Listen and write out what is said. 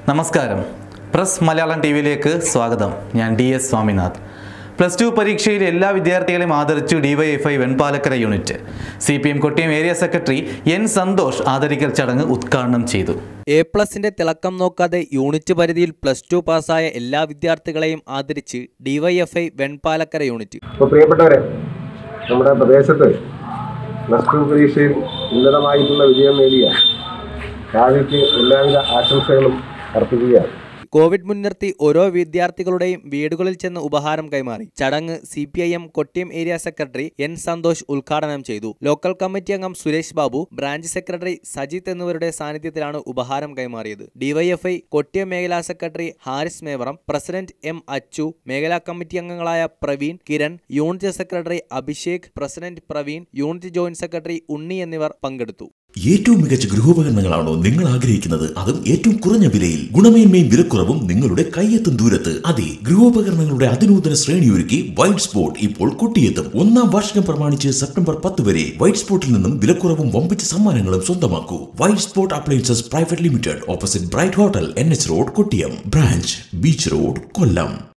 നമസ്കാരം press Malayalam T വിയിലേക്ക് സ്വാഗതം ഞാൻ D S Swaminath plus two പരീക്ഷയിൽ എല്ലാ വിദ്യാർത്ഥികളെയും ആദരിച്ചു DYFI Venpalakkara unit C P M Kottiyam area secretary N Santhosh ആദരിക്കൽ ചടങ്ങ് ഉദ്ഘാടനം ചെയ്തു എ പ്ലസിന്റെ തിളക്കം നോക്കാതെ യൂണിറ്റ് പരിധിയിൽ പ്ലസ് ടു പാസ്സായ എല്ലാ വിദ്യാർത്ഥികളെയും ആദരിച്ച് ഡിവൈഎഫ്ഐ വെൺപാലക്കര യൂണിറ്റ് അപ്പോൾ പ്രിയപ്പെട്ടവരെ നമ്മുടെ പ്രദേശത്ത് പ്ലസ് ടു പരീക്ഷയിൽ ഉന്നതമായിട്ടുള്ള വിജയം നേടിയ ഭാവിക്ക് എല്ലാവിധ ആശംസകളും അർപ്പിക്കുകയാണ് കോവിഡ് മുൻനിർത്തി ഓരോ വിദ്യാർത്ഥികളുടെയും വീടുകളിൽ ചെന്ന് ഉപഹാരം കൈമാറി ചടങ്ങ് C P I M Kottiyam area secretary N Santhosh ഉദ്ഘാടനം ചെയ്തു ലോക്കൽ കമ്മിറ്റി അംഗം സുരേഷ് ബാബു ബ്രാഞ്ച് സെക്രട്ടറി സജിത്ത് എന്നിവരുടെ സാന്നിധ്യത്തിലാണ് ഉപഹാരം കൈമാറിയത് ഡിവൈഎഫ്ഐ കൊട്ടിയം മേഖലാ secretary Haris Mevaram president M Achu മേഖലാ കമ്മിറ്റി അംഗങ്ങളായ Praveen Kiran unit secretary Abhishek president Praveen unit joint secretary Unni എന്നിവർ പങ്കെടുത്തു ഏറ്റവും മികച്ച ഗൃഹോപകരണങ്ങളാണോ നിങ്ങൾ ആഗ്രഹിക്കുന്നത് അതും ഏറ്റവും കുറഞ്ഞ വിലയിൽ ഗുണമേന്മയും വിലക്കുറവും നിങ്ങളുടെ കയ്യെത്തും ദൂരത്ത് അതെ ഗൃഹോപകരണങ്ങളുടെ അതിനൂതന ശ്രേണിയൊരുക്കി വൈറ്റ് സ്പോട്ട് ഇപ്പോൾ കൊട്ടിയെത്തും ഒന്നാം വാർഷികം പ്രമാണിച്ച് സെപ്റ്റംബർ പത്ത് വരെ വൈറ്റ് സ്പോട്ടിൽ നിന്നും വിലക്കുറവും വമ്പിച്ച സമ്മാനങ്ങളും സ്വന്തമാക്കൂ white spot appliances private limited opposite bright hotel N H road Kottiyam branch beach road കൊല്ലം